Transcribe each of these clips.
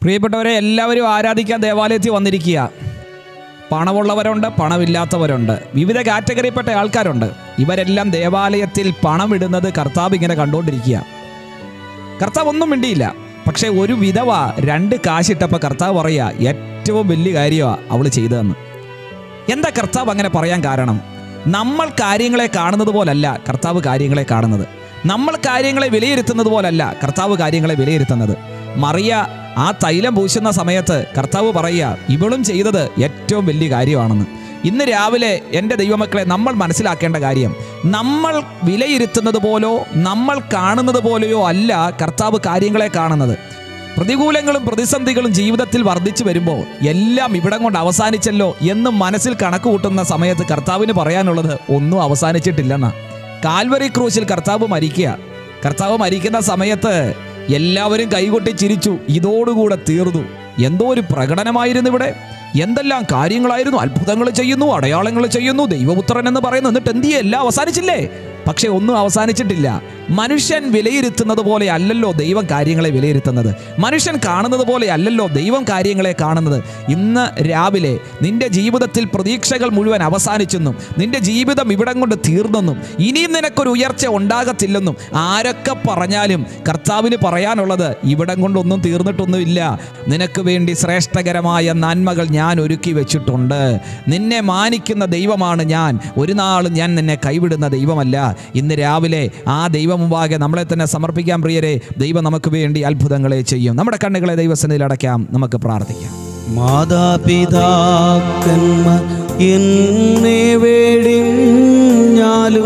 പ്രിയപ്പെട്ടവരെ എല്ലാവരും ആരാധിക്കാൻ ദേവാലയത്തിൽ വന്നിരിക്കുക പണമുള്ളവരുണ്ട് പണമില്ലാത്തവരുണ്ട് വിവിധ കാറ്റഗറിപ്പെട്ട ആൾക്കാരുണ്ട് ഇവരെല്ലാം ദേവാലയത്തിൽ പണമിടുന്നത് കർത്താവ് ഇങ്ങനെ കണ്ടുകൊണ്ടിരിക്കുക കർത്താവ് ഒന്നും മിണ്ടിയില്ല പക്ഷേ ഒരു വിധവ രണ്ട് കാശിട്ടപ്പോൾ കർത്താവ് പറയുക ഏറ്റവും വലിയ കാര്യമാണ് അവൾ ചെയ്തതെന്ന് എന്താ കർത്താവ് അങ്ങനെ പറയാൻ കാരണം നമ്മൾ കാര്യങ്ങളെ കാണുന്നത് പോലല്ല കർത്താവ് കാര്യങ്ങളെ കാണുന്നത് നമ്മൾ കാര്യങ്ങളെ വിലയിരുത്തുന്നത് പോലല്ല കർത്താവ് കാര്യങ്ങളെ വിലയിരുത്തുന്നത് മറിയ ആ തൈലം പൂശുന്ന സമയത്ത് കർത്താവ് പറയുക ഇവളും ചെയ്തത് ഏറ്റവും വലിയ കാര്യമാണെന്ന് ഇന്ന് രാവിലെ എൻ്റെ ദൈവമക്കളെ നമ്മൾ മനസ്സിലാക്കേണ്ട കാര്യം നമ്മൾ വിലയിരുത്തുന്നത് പോലോ നമ്മൾ കാണുന്നത് പോലെയോ അല്ല കർത്താവ് കാര്യങ്ങളെ കാണുന്നത് പ്രതികൂലങ്ങളും പ്രതിസന്ധികളും ജീവിതത്തിൽ വർദ്ധിച്ചു വരുമ്പോൾ എല്ലാം ഇവിടം കൊണ്ട് അവസാനിച്ചല്ലോ എന്ന് മനസ്സിൽ കണക്ക് കൂട്ടുന്ന സമയത്ത് കർത്താവിന് പറയാനുള്ളത് ഒന്നും അവസാനിച്ചിട്ടില്ലെന്നാ കാൽവറി ക്രൂശിൽ കർത്താവ് മരിക്കുക കർത്താവ് മരിക്കുന്ന സമയത്ത് എല്ലാവരും കൈകൊട്ടി ചിരിച്ചു ഇതോടുകൂടെ തീർന്നു എന്തോ ഒരു പ്രകടനമായിരുന്നു ഇവിടെ എന്തെല്ലാം കാര്യങ്ങളായിരുന്നു അത്ഭുതങ്ങൾ ചെയ്യുന്നു അടയാളങ്ങൾ ചെയ്യുന്നു ദൈവപുത്രൻ എന്ന് പറയുന്നു എന്നിട്ട് എന്ത് ചെയ്യും? എല്ലാം അവസാനിച്ചില്ലേ പക്ഷെ ഒന്നും അവസാനിച്ചിട്ടില്ല മനുഷ്യൻ വിലയിരുത്തുന്നത് പോലെ അല്ലല്ലോ ദൈവം കാര്യങ്ങളെ വിലയിരുത്തുന്നത് മനുഷ്യൻ കാണുന്നത് പോലെ അല്ലല്ലോ ദൈവം കാര്യങ്ങളെ കാണുന്നത് ഇന്ന് രാവിലെ നിന്റെ ജീവിതത്തിൽ പ്രതീക്ഷകൾ മുഴുവൻ അവസാനിച്ചെന്നും നിന്റെ ജീവിതം ഇവിടം കൊണ്ട് തീർന്നെന്നും ഇനിയും നിനക്കൊരു ഉയർച്ച ഉണ്ടാകത്തില്ലെന്നും ആരൊക്കെ പറഞ്ഞാലും കർത്താവിന് പറയാനുള്ളത് ഇവിടം കൊണ്ടൊന്നും തീർന്നിട്ടൊന്നുമില്ല നിനക്ക് വേണ്ടി ശ്രേഷ്ഠകരമായ നന്മകൾ ഞാൻ ഒരുക്കി വെച്ചിട്ടുണ്ട് നിന്നെ മാനിക്കുന്ന ദൈവമാണ് ഞാൻ ഒരു നാളും ഞാൻ നിന്നെ കൈവിടുന്ന ദൈവമല്ല ഇന്ന് രാവിലെ ആ ദൈവം മുമ്പാകെ നമ്മളെ തന്നെ സമർപ്പിക്കാൻ പ്രിയരെ ദൈവം നമുക്ക് വേണ്ടി അത്ഭുതങ്ങളെ ചെയ്യും നമ്മുടെ കണ്ണുകളെ ദൈവസന്നിധിയിൽ അടയ്ക്കാം നമുക്ക് പ്രാർത്ഥിക്കാം മാതാപിതാക്കന്മാർ എന്നെ വേടിഞ്ഞാലും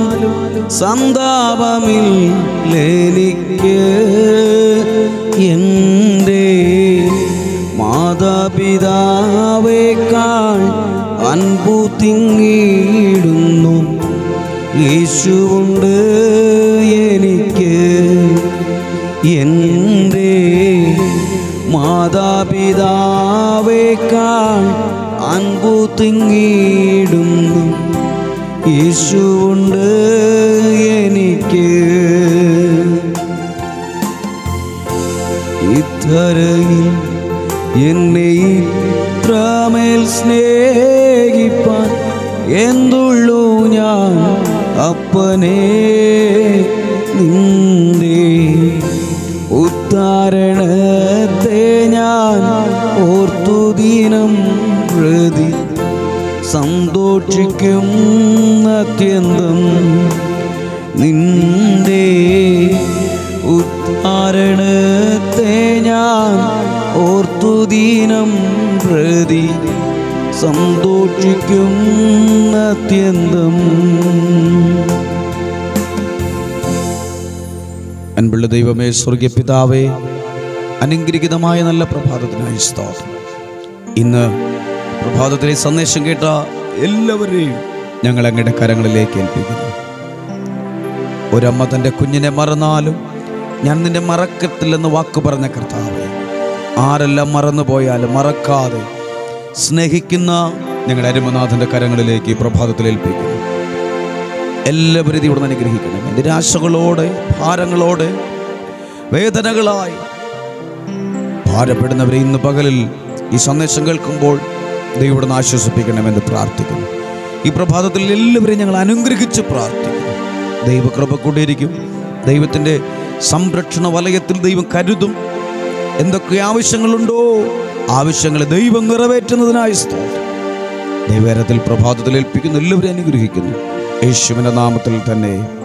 സന്താപമില്ലെനിക്ക് എൻ്റെ മാതാപിതാവേക്കാൾ അൻപു തിങ്ങിയിടുന്നു യേശുവുണ്ട് എനിക്ക് എൻ്റെ മാതാപിതാവേക്കാൾ അൻപു തിങ്ങിയിടുന്നു യേശുവുണ്ട് എനിക്ക് ഇത്തരയിൽ എന്നെ ഇത്രമേൽ സ്നേഹിപ്പാൻ എന്തുള്ളൂ ഞാൻ അപ്പനെ നിന്റെ ഉത്താരണത്തെ ഞാൻ ഓർത്തു ദിനം പ്രതി സന്തോഷിക്കും അത്യന്തം നിന്റെ ഉദ്ധാരണത്തെ ഞാൻ ഓർത്തു ദിനം പ്രതി സന്തോഷിക്കും അത്യന്തം അൻപുള്ള ദൈവമേ സ്വർഗീയ പിതാവേ അനുഗ്രഹിതമായ നല്ല പ്രഭാതത്തിനായി സ്തോത്രം ഇന്ന് പ്രഭാതത്തിലെ സന്ദേശം കേട്ട എല്ലാവരെയും ഞങ്ങൾ അങ്ങയുടെ കരങ്ങളിലേക്ക് ഏൽപ്പിക്കുന്നു ഒരമ്മ തൻ്റെ കുഞ്ഞിനെ മറന്നാലും ഞാൻ നിന്നെ മറക്കത്തില്ലെന്ന് വാക്ക് പറഞ്ഞ കർത്താവെ ആരെല്ലാം മറന്നു പോയാലും മറക്കാതെ സ്നേഹിക്കുന്ന ഞങ്ങളുടെ അരുമനാഥൻ്റെ കരങ്ങളിലേക്ക് ഈ പ്രഭാതത്തിൽ ഏൽപ്പിക്കുന്നു എല്ലാവരും ഇവിടെ നിന്ന് അനുഗ്രഹിക്കണം നിരാശകളോടെ ഭാരങ്ങളോടെ വേദനകളായി ഭാരപ്പെടുന്നവരെ ഇന്ന് പകലിൽ ഈ സന്ദേശം കേൾക്കുമ്പോൾ ദൈവം ആശ്വസിപ്പിക്കണമെന്ന് പ്രാർത്ഥിക്കുന്നു ഈ പ്രഭാതത്തിൽ എല്ലാവരെയും ഞങ്ങൾ അനുഗ്രഹിച്ച് പ്രാർത്ഥിക്കുന്നു ദൈവകൃപ കൊണ്ടിരിക്കും ദൈവത്തിൻ്റെ സംരക്ഷണ വലയത്തിൽ ദൈവം കരുതും എന്തൊക്കെ ആവശ്യങ്ങളുണ്ടോ ആവശ്യങ്ങൾ ദൈവം നിറവേറ്റുന്നതിനായി സ്തോത്രം ദൈവകരത്തിൽ പ്രഭാതത്തിൽ ഏൽപ്പിക്കുന്നു എല്ലാവരെയും അനുഗ്രഹിക്കുന്നു യേശുവിൻ്റെ നാമത്തിൽ തന്നെ